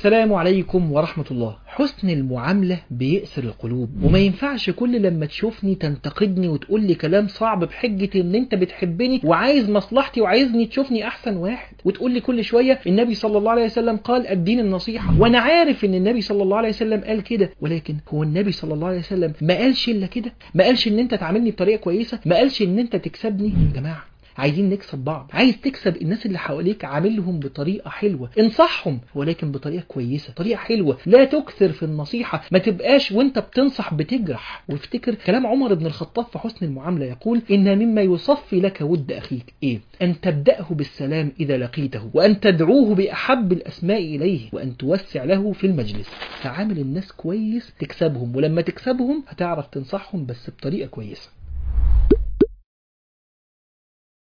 السلام عليكم ورحمة الله حسن المعاملة بيأسر القلوب وما ينفعش كل لما تشوفني تنتقدني وتقول لي كلام صعب بحجة ان انت بتحبني وعايز مصلحتي وعايزني تشوفني احسن واحد وتقول لي كل شوية النبي صلى الله عليه وسلم قال الدين النصيحة وانا عارف ان النبي صلى الله عليه وسلم قال كده ولكن هو النبي صلى الله عليه وسلم ما قالش الا كده ما قالش ان انت تعاملني بطريقة كويسة ما قالش ان انت تكسبني يا جماعة عايزين نكسب بعض عايز تكسب الناس اللي حواليك عاملهم بطريقة حلوة انصحهم ولكن بطريقة كويسة طريقة حلوة لا تكثر في النصيحة ما تبقاش وانت بتنصح بتجرح وافتكر كلام عمر بن الخطاب في حسن المعاملة يقول إن مما يصفي لك ود أخيك إيه أن تبدأه بالسلام إذا لقيته وأن تدعوه بأحب الأسماء إليه وأن توسع له في المجلس تعامل الناس كويس تكسبهم ولما تكسبهم هتعرف تنصحهم بس بطريقة كويسة